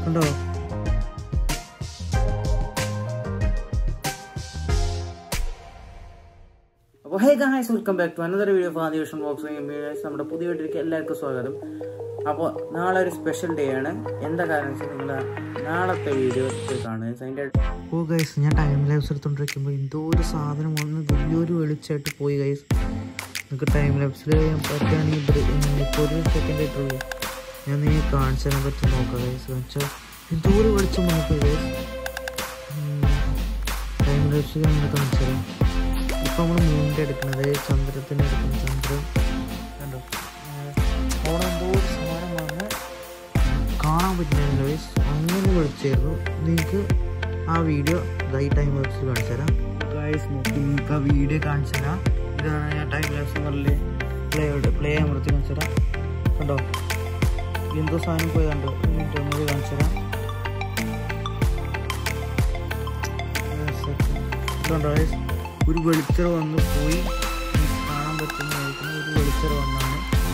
കണ്ടോ അപ്പോൾ hey guys welcome back to another video for ആദിവേഷൻ ബോക്സിംഗ് ഗൈസ് നമ്മുടെ പുതിയ വീട്ടിലേക്ക് എല്ലാവർക്കും സ്വാഗതം അപ്പോൾ നാളെ ഒരു സ്പെഷ്യൽ ഡേ ആണ് എന്താ കാരണം വെച്ചാൽ നിങ്ങൾ നാളത്തെ വീഡിയോ കാണുക അതിൻ്റെ ഓ ഗൈസ് ഞാൻ ടൈം ലാബ്സ് എടുത്തോണ്ടിരിക്കുമ്പോൾ എന്തോ ഒരു സാധനം വന്ന് വലിയൊരു വെളിച്ചായിട്ട് പോയി ഗൈസ് നിങ്ങൾക്ക് ടൈം ലാബ്സിൽ പറ്റുകയാണെങ്കിൽ ഇപ്പോൾ ഒരു സെക്കൻഡ് ആയിട്ടുള്ളൂ ഞാൻ നീ കാണിച്ചു തരാൻ പറ്റും നോക്കാം ഗൈസ് വെച്ചാൽ എന്തോ ഒരു വെളിച്ചം വന്നിപ്പോയി ഗൈസ് ടൈം ലാബ്സിൽ നമ്മൾ കാണിച്ചു തരാം ഇപ്പൊ നമ്മൾ മൂന്നിന്റെ എടുക്കുന്നത് ചന്ദ്രത്തിന് എടുക്കുന്ന ചന്ദ്രൻ കണ്ടോ അവിടെ എന്തോ ഒരു സാധനം വന്ന് കാണാൻ പറ്റുന്നില്ല guys. അങ്ങനെ വിളിച്ചായിരുന്നു നിങ്ങൾക്ക് ആ വീഡിയോ ഈ ടൈം ലാപ്സിൽ കാണിച്ചു തരാം ഗൈസ് നോക്കി നിങ്ങൾക്ക് ആ വീഡിയോ കാണിച്ചു തരാം ഇതാണ് ഞാൻ ടൈം ലാപ്സ് പറഞ്ഞില്ലേ പ്ലേ പ്ലേ അമർത്തി കാണിച്ചു തരാം കണ്ടോ എന്തോ സാധനം പോയി കണ്ടോ ഒന്നുകൂടി കാണിച്ചു തരാം ഇതുണ്ടോ guys? ഒരു വെളിച്ചറ വന്ന് പോയി എനിക്ക് കാണാൻ പറ്റുന്നതായിരിക്കും ഒരു വെളിച്ചറ വന്നാണ്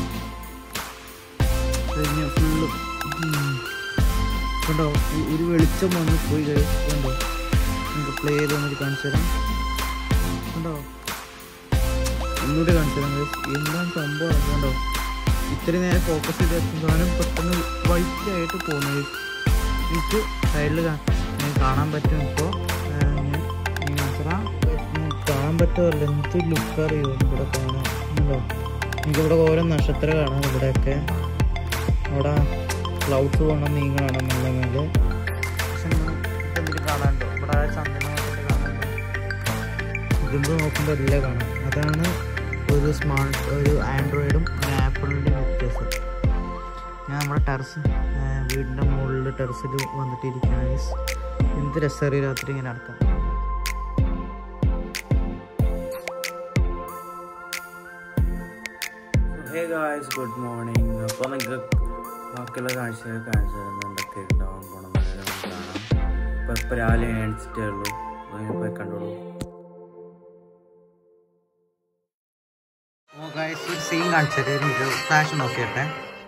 കഴിഞ്ഞ ഫുള്ള് കണ്ടോ ഈ- ഒരു വെളിച്ചം വന്ന് പോയി guys. കണ്ടോ നിങ്ങൾക്ക് പ്ലേ ചെയ്ത് വന്നിട്ട് കാണിച്ചു തരാം കണ്ടോ ഒന്നുകൂടി കാണിച്ചു തരാം guys. എന്താണ് സംഭവം കണ്ടോ ഇത്രയും നേരം ഫോക്കസ് ചെയ്ത് വെച്ചാലും പെട്ടെന്ന് വൈറ്റ് ആയിട്ട് പോകുന്നു guys. എനിക്ക് സൈഡിൽ കാണാൻ പറ്റും ഇപ്പോൾ ഞാൻ ഈ മനസ്സിലാം കാണാൻ പറ്റുമല്ലോ എന്ത് ലുക്ക് അറിയോ ഇവിടെ കാണാൻ ഉണ്ടോ എനിക്കിവിടെ ഓരോ നക്ഷത്രം കാണാം ഇവിടെയൊക്കെ അവിടെ ക്ലൗഡ്സ് പോകണം നീങ്ങാണ് മെല്ലെ മെല്ലെ പക്ഷെ എന്തെങ്കിലും കാണാനുണ്ടോ ഇവിടെ ചന്ദ്രനായിട്ട് കാണാനുണ്ടോ ഇതെന്തോ നോക്കുമ്പോൾ എല്ലാം കാണാം അതാണ് ഒരു സ്മാർട്ട് ഒരു ആൻഡ്രോയിഡും ഒരു ആപ്പിളിൻ്റെ വ്യത്യാസം ഞാൻ നമ്മുടെ ടെറസ് വീടിൻ്റെ മുകളിൽ ടെറസിൽ വന്നിട്ടിരിക്കുകയാണ് guys. എന്ത് രസമറിയ രാത്രി ഇങ്ങനെ നടക്കാം ഹേ ഗായ്സ് ഗുഡ് മോർണിംഗ് അപ്പോൾ നിങ്ങൾക്ക് ബാക്കിയുള്ള കാഴ്ചകൾ കാണിച്ചു തരുന്നത് എന്തൊക്കെ ഉണ്ടാവാൻ പോകണമെന്ന് നമുക്ക് കാണാം ഇപ്പോൾ ഇപ്പോൾ രാവിലെ എണിച്ചിട്ടേ ഉള്ളൂ അങ്ങനെ പോയി കണ്ടോളൂ ഓ ഗായ്സ് ഒരു സീൻ കാണിച്ചത് എനിക്ക് ഫ്ലാഷ് നോക്കിയട്ടെ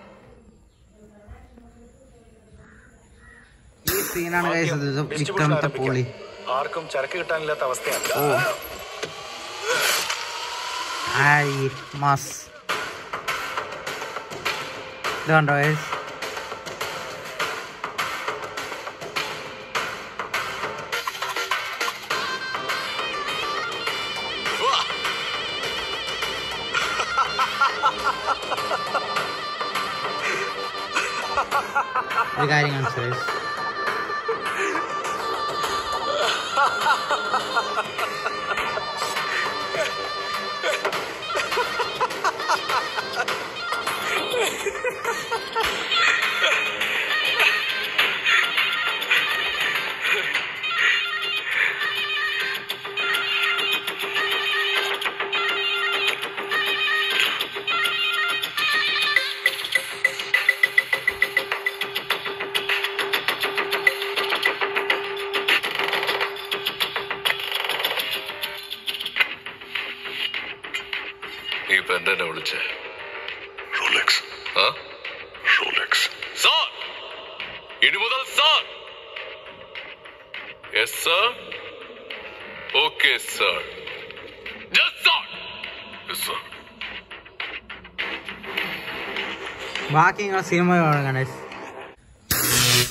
ഈ സീനാണ് ഗൈസ് വിക്രമത്തെ പോളി ആർക്കും ചരക്ക് കിട്ടാനില്ലാത്ത അവസ്ഥയാണ് ഓ ആയി മാസ് ഇത് കണ്ടോ ഗൈസ് ഒരു കാര്യം കാണിച്ചു ഗൈസ് നീ ഇപ്പൊ എന്നെ വിളിച്ചേ റോലെക്സ് ആ റോലെക്സ് സാർ ഇനി മുതൽ sir yes sir okay sir yes sir yes sir ബാക്കി നിങ്ങൾ സിനിമ കാണാൻ ഗണേഷ്